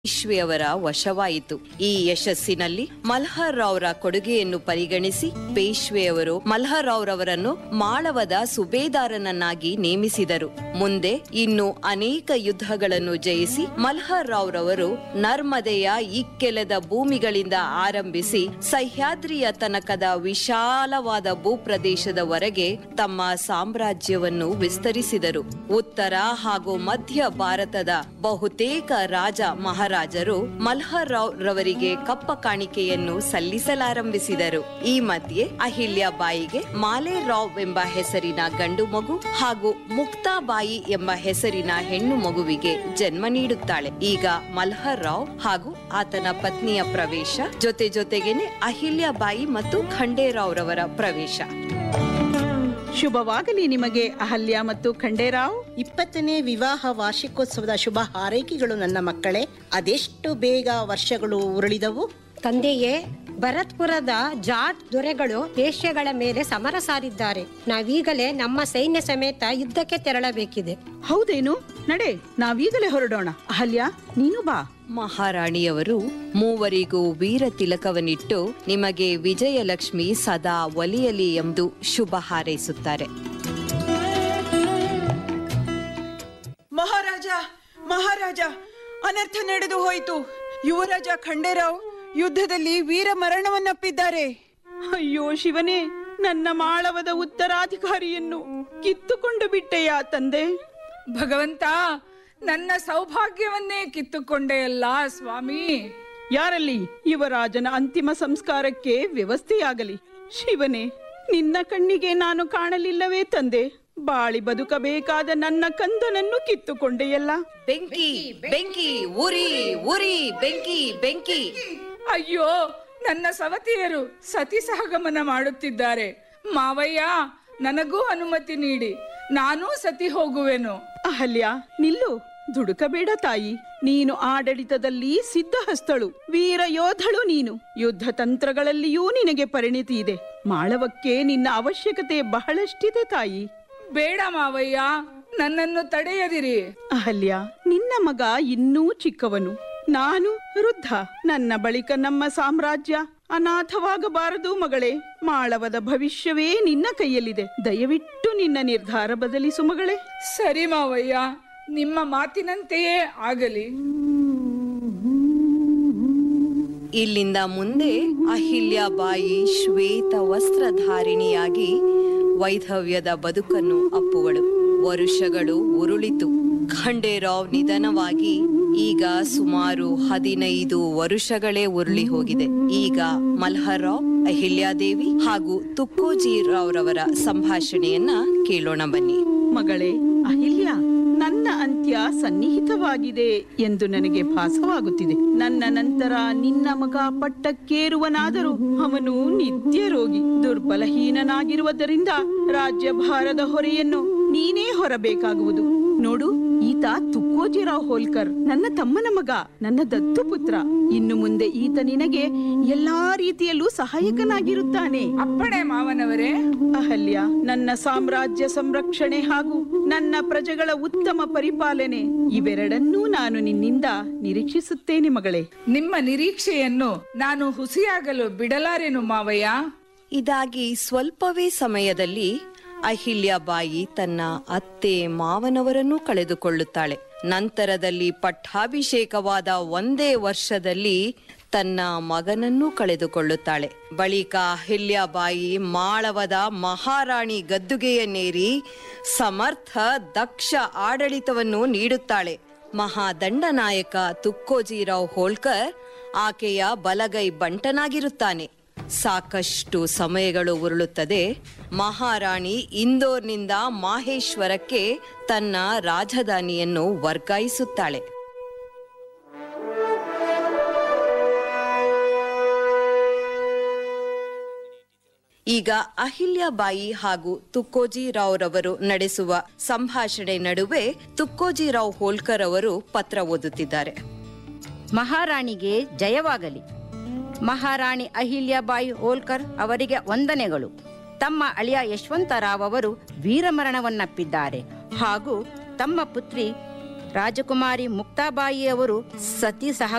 ಪೇಶ್ವೆಯವರ ವಶವಾಯಿತು ಈ ಯಶಸ್ಸಿನಲ್ಲಿ ಮಲ್ಹರ್ ರಾವ್ರ ಕೊಡುಗೆಯನ್ನು ಪರಿಗಣಿಸಿ ಪೇಶ್ವೆಯವರು ಮಲ್ಹರ್ ರಾವ್ರವರನ್ನು ಮಾಳವದ ಸುಬೇದಾರನನ್ನಾಗಿ ನೇಮಿಸಿದರು ಮುಂದೆ ಇನ್ನು ಅನೇಕ ಯುದ್ಧಗಳನ್ನು ಜಯಿಸಿ ಮಲ್ಹರ್ ರಾವ್ರವರು ನರ್ಮದೆಯ ಇಕ್ಕೆಲೆದ ಭೂಮಿಗಳಿಂದ ಆರಂಭಿಸಿ ಸಹ್ಯಾದ್ರಿಯ ತನಕದ ವಿಶಾಲವಾದ ಭೂಪ್ರದೇಶದವರೆಗೆ ತಮ್ಮ ಸಾಮ್ರಾಜ್ಯವನ್ನು ವಿಸ್ತರಿಸಿದರು ಉತ್ತರ ಹಾಗೂ ಮಧ್ಯ ಭಾರತದ ಬಹುತೇಕ ರಾಜ ಮಹಾರಾಜರು ಮಲ್ಹರ್ ರಾವ್ ರವರಿಗೆ ಕಪ್ಪ ಕಾಣಿಕೆಯನ್ನು ಸಲ್ಲಿಸಲಾರಂಭಿಸಿದರು ಈ ಮಧ್ಯೆ ಅಹಿಲ್ಯಾಬಾಯಿಗೆ ಮಾಲೆ ರಾವ್ ಎಂಬ ಹೆಸರಿನ ಗಂಡು ಮಗು ಹಾಗೂ ಮುಕ್ತಾಬಾಯಿ ಎಂಬ ಹೆಸರಿನ ಹೆಣ್ಣು ಮಗುವಿಗೆ ಜನ್ಮ ನೀಡುತ್ತಾಳೆ ಈಗ ಮಲ್ಹರ್ ರಾವ್ ಹಾಗೂ ಆತನ ಪತ್ನಿಯ ಪ್ರವೇಶ ಜೊತೆ ಜೊತೆಗೇನೆ ಅಹಿಲ್ಯಾಬಾಯಿ ಮತ್ತು ಖಂಡೇರಾವ್ ರವರ ಪ್ರವೇಶ ಶುಭವಾಗಲಿ ನಿಮಗೆ ಅಹಲ್ಯ ಮತ್ತು ಖಂಡೇರಾವ್ ಇಪ್ಪತ್ತನೇ ವಿವಾಹ ವಾರ್ಷಿಕೋತ್ಸವದ ಶುಭ ಹಾರೈಕೆಗಳು ನನ್ನ ಮಕ್ಕಳೇ ಅದೆಷ್ಟು ಬೇಗ ವರ್ಷಗಳು ಉರುಳಿದವು ತಂದೆಯೇ ಭರತ್ಪುರದ ಜಾಟ್ ದೊರೆಗಳು ಪೇಶ್ಯಗಳ ಮೇಲೆ ಸಮರ ಸಾರಿದ್ದಾರೆ ನಾವೀಗಲೇ ನಮ್ಮ ಸೈನ್ಯ ಸಮೇತ ಯುದ್ಧಕ್ಕೆ ತೆರಳಬೇಕಿದೆ ಹೌದೇನು ನಡೆ ನಾವೀಗಲೇ ಹೊರಡೋಣ ಅಹಲ್ಯ ನೀನು ಬಾ ಮಹಾರಾಣಿಯವರು ಮೂವರಿಗೂ ವೀರ ತಿಲಕವನ್ನಿಟ್ಟು ನಿಮಗೆ ವಿಜಯಲಕ್ಷ್ಮಿ ಸದಾ ಒಲಿಯಲಿ ಎಂದು ಶುಭ ಹಾರೈಸುತ್ತಾರೆ ಮಹಾರಾಜ ಮಹಾರಾಜ ಅನರ್ಥ ನಡೆದು ಹೋಯಿತು ಯುವರಾಜ ಖಂಡೇರಾವ್ ಯುದ್ಧದಲ್ಲಿ ವೀರ ಮರಣವನ್ನಪ್ಪಿದ್ದಾರೆ ಅಯ್ಯೋ ಶಿವನೇ ನನ್ನ ಮಾಳವದ ಉತ್ತರಾಧಿಕಾರಿಯನ್ನು ಕಿತ್ತುಕೊಂಡು ಬಿಟ್ಟೆಯಾ ತಂದೆ ಭಗವಂತ ನನ್ನ ಸೌಭಾಗ್ಯವನ್ನೇ ಕಿತ್ತುಕೊಂಡೆಯಲ್ಲ ಸ್ವಾಮಿ ಯಾರಲ್ಲಿ ಯುವರಾಜನ ಅಂತಿಮ ಸಂಸ್ಕಾರಕ್ಕೆ ವ್ಯವಸ್ಥೆಯಾಗಲಿ ಶಿವನೇ ನಿನ್ನ ಕಣ್ಣಿಗೆ ನಾನು ಕಾಣಲಿಲ್ಲವೇ ತಂದೆ ಬಾಳಿ ಬದುಕಬೇಕಾದ ನನ್ನ ಕಂದನನ್ನು ಕಿತ್ತುಕೊಂಡೆಯಲ್ಲ ಬೆಂಕಿ ಬೆಂಕಿ ಉರಿ ಉರಿ ಬೆಂಕಿ ಬೆಂಕಿ ಅಯ್ಯೋ ನನ್ನ ಸವತಿಯರು ಸತಿ ಸಹಗಮನ ಮಾಡುತ್ತಿದ್ದಾರೆ ಮಾವಯ್ಯ ನನಗೂ ಅನುಮತಿ ನೀಡಿ ನಾನೂ ಸತಿ ಹೋಗುವೆನು ಅಹಲ್ಯ ನಿಲ್ಲು ದುಡುಕಬೇಡ ತಾಯಿ ನೀನು ಆಡಳಿತದಲ್ಲಿ ಸಿದ್ಧಹಸ್ತಳು ವೀರ ಯೋಧಳು ನೀನು ಯುದ್ಧ ತಂತ್ರಗಳಲ್ಲಿಯೂ ನಿನಗೆ ಪರಿಣಿತಿ ಇದೆ ಮಾಳವಕ್ಕೆ ನಿನ್ನ ಅವಶ್ಯಕತೆ ಬಹಳಷ್ಟಿದೆ ತಾಯಿ ಬೇಡ ಮಾವಯ್ಯ ನನ್ನನ್ನು ತಡೆಯದಿರಿ ಅಹಲ್ಯ ನಿನ್ನ ಮಗ ಇನ್ನೂ ಚಿಕ್ಕವನು ನಾನು ವೃದ್ಧ ನನ್ನ ಬಳಿಕ ನಮ್ಮ ಸಾಮ್ರಾಜ್ಯ ಅನಾಥವಾಗಬಾರದು ಮಗಳೇ ಮಾಳವದ ಭವಿಷ್ಯವೇ ನಿನ್ನ ಕೈಯಲ್ಲಿದೆ ದಯವಿಟ್ಟು ನಿನ್ನ ನಿರ್ಧಾರ ಬದಲಿಸು ಮಗಳೇ ಸರಿ ಮಾವಯ್ಯ ನಿಮ್ಮ ಮಾತಿನಂತೆಯೇ ಆಗಲಿ ಇಲ್ಲಿಂದ ಮುಂದೆ ಅಹಿಲ್ಯಾಬಾಯಿ ಶ್ವೇತ ವಸ್ತ್ರಧಾರಿಣಿಯಾಗಿ ವೈಧವ್ಯದ ಬದುಕನ್ನು ಅಪ್ಪುವಳು ವರುಷಗಳು ಉರುಳಿತು ಖಂಡೇರಾವ್ ನಿಧನವಾಗಿ ಈಗ ಸುಮಾರು ಹದಿನೈದು ವರುಷಗಳೇ ಉರುಳಿ ಹೋಗಿದೆ ಈಗ ಮಲ್ಹರ್ ರಾವ್ ಅಹಿಲ್ಯಾದೇವಿ ಹಾಗೂ ತುಕ್ಕೋಜಿರಾವ್ ರವರ ಸಂಭಾಷಣೆಯನ್ನ ಕೇಳೋಣ ಬನ್ನಿ ಮಗಳೇ ಅಹಿಲ್ಯ ನನ್ನ ಅಂತ್ಯ ಸನ್ನಿಹಿತವಾಗಿದೆ ಎಂದು ನನಗೆ ಭಾಸವಾಗುತ್ತಿದೆ ನನ್ನ ನಂತರ ನಿನ್ನ ಮಗ ಪಟ್ಟಕ್ಕೇರುವನಾದರೂ ಅವನು ನಿತ್ಯ ರೋಗಿ ದುರ್ಬಲಹೀನನಾಗಿರುವುದರಿಂದ ರಾಜ್ಯಭಾರದ ಹೊರೆಯನ್ನು ನೀನೇ ಹೊರಬೇಕಾಗುವುದು ನೋಡು ಈತ ತುಕ್ಕೋಜಿರಾವ್ ಹೋಲ್ಕರ್ ನನ್ನ ತಮ್ಮನ ಮಗ ನನ್ನ ದತ್ತು ಪುತ್ರ ಇನ್ನು ಮುಂದೆ ಈತ ನಿನಗೆ ಎಲ್ಲಾ ರೀತಿಯಲ್ಲೂ ಸಹಾಯಕನಾಗಿರುತ್ತಾನೆ ಅಪ್ಪಣೆ ಮಾವನವರೇ ಅಹಲ್ಯ ನನ್ನ ಸಾಮ್ರಾಜ್ಯ ಸಂರಕ್ಷಣೆ ಹಾಗೂ ನನ್ನ ಪ್ರಜೆಗಳ ಉತ್ತಮ ಪರಿಪಾಲನೆ ಇವೆರಡನ್ನೂ ನಾನು ನಿನ್ನಿಂದ ನಿರೀಕ್ಷಿಸುತ್ತೇನೆ ಮಗಳೇ ನಿಮ್ಮ ನಿರೀಕ್ಷೆಯನ್ನು ನಾನು ಹುಸಿಯಾಗಲು ಬಿಡಲಾರೆನು ಮಾವಯ್ಯ ಇದಾಗಿ ಸ್ವಲ್ಪವೇ ಸಮಯದಲ್ಲಿ ಅಹಿಲ್ಯಾಬಾಯಿ ತನ್ನ ಅತ್ತೆ ಮಾವನವರನ್ನು ಕಳೆದುಕೊಳ್ಳುತ್ತಾಳೆ ನಂತರದಲ್ಲಿ ಪಟ್ಟಾಭಿಷೇಕವಾದ ಒಂದೇ ವರ್ಷದಲ್ಲಿ ತನ್ನ ಮಗನನ್ನು ಕಳೆದುಕೊಳ್ಳುತ್ತಾಳೆ ಬಳಿಕ ಅಹಿಲ್ಯಾಬಾಯಿ ಮಾಳವದ ಮಹಾರಾಣಿ ಗದ್ದುಗೆಯನ್ನೇರಿ ಸಮರ್ಥ ದಕ್ಷ ಆಡಳಿತವನ್ನು ನೀಡುತ್ತಾಳೆ ಮಹಾದಂಡನಾಯಕ ತುಕ್ಕೋಜಿರಾವ್ ಹೋಳ್ಕರ್ ಆಕೆಯ ಬಲಗೈ ಬಂಟನಾಗಿರುತ್ತಾನೆ ಸಾಕಷ್ಟು ಸಮಯಗಳು ಉರುಳುತ್ತದೆ ಮಹಾರಾಣಿ ಇಂದೋರ್ನಿಂದ ಮಾಹೇಶ್ವರಕ್ಕೆ ತನ್ನ ರಾಜಧಾನಿಯನ್ನು ವರ್ಗಾಯಿಸುತ್ತಾಳೆ ಈಗ ಅಹಿಲ್ಯಾಬಾಯಿ ಹಾಗೂ ತುಕ್ಕೋಜಿರಾವ್ ರವರು ನಡೆಸುವ ಸಂಭಾಷಣೆ ನಡುವೆ ತುಕ್ಕೋಜಿರಾವ್ ಹೋಲ್ಕರ್ ಅವರು ಪತ್ರ ಓದುತ್ತಿದ್ದಾರೆ ಮಹಾರಾಣಿಗೆ ಜಯವಾಗಲಿ ಮಹಾರಾಣಿ ಅಹಿಲ್ಯಾಬಾಯಿ ಹೋಲ್ಕರ್ ಅವರಿಗೆ ವಂದನೆಗಳು ತಮ್ಮ ಅಳಿಯ ಯಶವಂತರಾವ್ ಅವರು ವೀರಮರಣವನ್ನಪ್ಪಿದ್ದಾರೆ ಹಾಗೂ ತಮ್ಮ ಪುತ್ರಿ ರಾಜಕುಮಾರಿ ಮುಕ್ತಾಬಾಯಿಯವರು ಸತಿ ಸಹ